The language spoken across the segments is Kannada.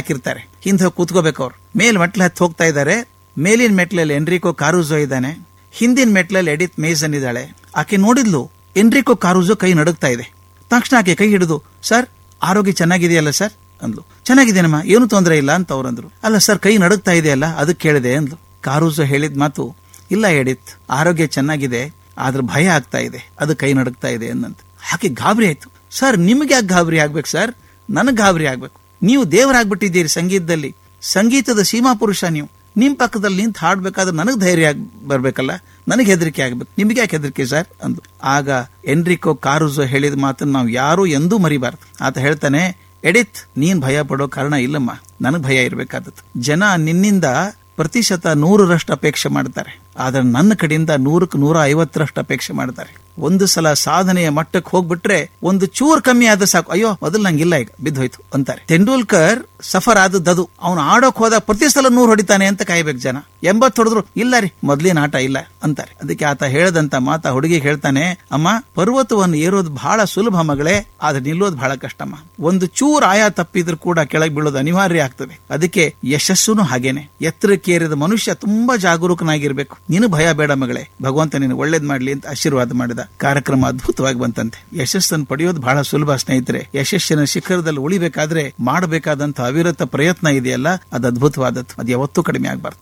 ಹಾಕಿರ್ತಾರೆ ಹಿಂದೆ ಹೋಗಿ ಕೂತ್ಕೋಬೇಕು ಅವ್ರು ಮೇಲ್ ಮೆಟ್ಲು ಹತ್ತಿ ಹೋಗ್ತಾ ಇದ್ದಾರೆ ಮೇಲಿನ ಮೆಟ್ಲಲ್ಲಿ ಎನ್ರಿಕೋ ಕಾರುಜೋ ಇದ್ದಾನೆ ಹಿಂದಿನ ಮೆಟ್ಲಲ್ಲಿ ಎಡಿತ್ ಮೇಸನ್ ಇದ್ದಾಳೆ ಆಕೆ ನೋಡಿದ್ಲು ಎನ್ರಿಕೋ ಕಾರುಜೋ ಕೈ ನಡುಗ್ತಾ ಇದೆ ತಕ್ಷಣ ಆಕೆ ಕೈ ಹಿಡಿದು ಸರ್ ಆರೋಗ್ಯ ಚೆನ್ನಾಗಿದೆಯಲ್ಲ ಸರ್ ಅಂದ್ಲು ಚೆನ್ನಾಗಿದೇನಮ್ಮ ಏನು ತೊಂದರೆ ಇಲ್ಲ ಅಂತ ಅವ್ರಂದ್ರು ಅಲ್ಲ ಸರ್ ಕೈ ನಡುಗ್ತಾ ಇದೆಯಲ್ಲ ಅದಕ್ಕೆ ಕೇಳಿದೆ ಅಂದ್ಲು ಕಾರುಜೋ ಹೇಳಿದ ಮಾತು ಇಲ್ಲ ಎಡಿತ್ ಆರೋಗ್ಯ ಚೆನ್ನಾಗಿದೆ ಆದ್ರೆ ಭಯ ಆಗ್ತಾ ಇದೆ ಅದು ಕೈ ನಡುಗ್ತಾ ಇದೆ ಅನ್ನಂತ ಆಕೆ ಗಾಬರಿ ಆಯ್ತು ಸರ್ ನಿಮ್ಗೆ ಯಾಕೆ ಗಾಬರಿ ಆಗ್ಬೇಕು ಸರ್ ನನಗ್ ಗಾಬರಿ ಆಗ್ಬೇಕು ನೀವು ದೇವರಾಗ್ಬಿಟ್ಟಿದ್ದೀರಿ ಸಂಗೀತದಲ್ಲಿ ಸಂಗೀತದ ಸೀಮಾ ಪುರುಷ ನೀವು ನಿಮ್ ಪಕ್ಕದಲ್ಲಿ ನಿಂತು ಹಾಡ್ಬೇಕಾದ್ರೆ ನನಗ್ ಧೈರ್ಯ ಆಗ್ ಬರ್ಬೇಕಲ್ಲ ನನಗೆ ಹೆದರಿಕೆ ಆಗ್ಬೇಕು ನಿಮ್ಗೆ ಯಾಕೆ ಹೆದರಿಕೆ ಸರ್ ಅಂದು ಆಗ ಎನ್ರಿಕೋ ಕಾರುಜೋ ಹೇಳಿದ ಮಾತನ್ನ ನಾವು ಯಾರು ಎಂದೂ ಮರಿಬಾರ್ದು ಆತ ಹೇಳ್ತಾನೆ ಎಡಿತ್ ನೀನ್ ಭಯ ಪಡೋ ಕಾರಣ ಇಲ್ಲಮ್ಮ ನನಗ್ ಭಯ ಇರ್ಬೇಕಾದದ್ದು ಜನ ನಿನ್ನಿಂದ ಪ್ರತಿಶತ ನೂರರಷ್ಟು ಅಪೇಕ್ಷೆ ಮಾಡ್ತಾರೆ ಆದ್ರೆ ನನ್ನ ಕಡೆಯಿಂದ ನೂರಕ್ಕೆ ನೂರ ಐವತ್ತರಷ್ಟು ಅಪೇಕ್ಷೆ ಮಾಡ್ತಾರೆ ಒಂದು ಸಲ ಸಾಧನೆಯ ಮಟ್ಟಕ್ಕೆ ಹೋಗ್ಬಿಟ್ರೆ ಒಂದು ಚೂರ್ ಕಮ್ಮಿ ಆದ ಸಾಕು ಅಯ್ಯೋ ಮೊದಲು ನಂಗಿಲ್ಲ ಈಗ ಬಿದ್ದೋಯ್ತು ಅಂತಾರೆ ತೆಂಡೂಲ್ಕರ್ ಸಫರ್ ಆದದ್ದು ಅವನು ಆಡೋಕ್ ಹೋದಾಗ ಪ್ರತಿ ಸಲ ನೂರು ಹೊಡಿತಾನೆ ಅಂತ ಕಾಯ್ಬೇಕು ಜನ ಎಂಬತ್ತು ಹೊಡೆದ್ರು ಇಲ್ಲ ರೀ ಮೊದ್ಲಿನ ಆಟ ಇಲ್ಲ ಅಂತಾರೆ ಅದಕ್ಕೆ ಆತ ಹೇಳದಂತ ಮಾತ ಹುಡುಗಿ ಹೇಳ್ತಾನೆ ಅಮ್ಮ ಪರ್ವತವನ್ನು ಏರೋದು ಬಹಳ ಸುಲಭ ಮಗಳೇ ಆದ್ರೆ ನಿಲ್ಲೋದು ಬಹಳ ಕಷ್ಟಮ್ಮ ಒಂದು ಚೂರ್ ಆಯಾ ತಪ್ಪಿದ್ರು ಕೂಡ ಕೆಳಗೆ ಬೀಳೋದು ಅನಿವಾರ್ಯ ಆಗ್ತದೆ ಅದಕ್ಕೆ ಯಶಸ್ಸುನು ಹಾಗೇನೆ ಎತ್ತರಕ್ಕೇರಿದ ಮನುಷ್ಯ ತುಂಬಾ ಜಾಗರೂಕನಾಗಿರ್ಬೇಕು ನೀನು ಭಯ ಬೇಡ ಮಗಳೇ ಭಗವಂತ ನೀನು ಒಳ್ಳೇದ್ ಮಾಡ್ಲಿ ಅಂತ ಆಶೀರ್ವಾದ ಮಾಡಿದ ಕಾರ್ಯಕ್ರಮ ಅದ್ಭುತವಾಗಿ ಬಂತಂತೆ ಯಶಸ್ಸನ್ನು ಪಡೆಯೋದು ಬಹಳ ಸುಲಭ ಸ್ನೇಹಿತರೆ ಯಶಸ್ಸಿನ ಶಿಖರದಲ್ಲಿ ಉಳಿಬೇಕಾದ್ರೆ ಮಾಡಬೇಕಾದಂತ ಅವಿರತ ಪ್ರಯತ್ನ ಇದೆಯಲ್ಲ ಅದು ಅದ್ಭುತವಾದದ್ದು ಅದು ಯಾವತ್ತೂ ಕಡಿಮೆ ಆಗ್ಬಾರ್ದು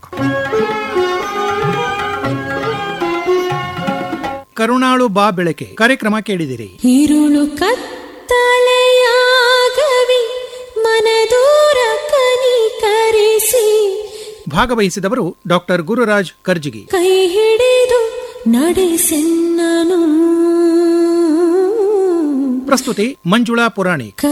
ಕರುಣಾಳು ಬಾ ಬೆಳಕೆ ಕಾರ್ಯಕ್ರಮ ಕೇಳಿದಿರಿ ഇരുളു ಕತ್ತಲೆಯಾಗವಿ ಮನದೂರ ಕನಿಕರಿಸಿ ಭಾಗವಹಿಸಿದವರು ಡಾಕ್ಟರ್ ಗುರುರಾಜ್ ಕರ್ಜಿಗಿ ಕೈ ಹಿಡಿದು ನಡೆಸೆನ್ನನು ಪ್ರಸ್ತುತಿ ಮಂಜುಳಾ ಪುರಾಣಿಕ್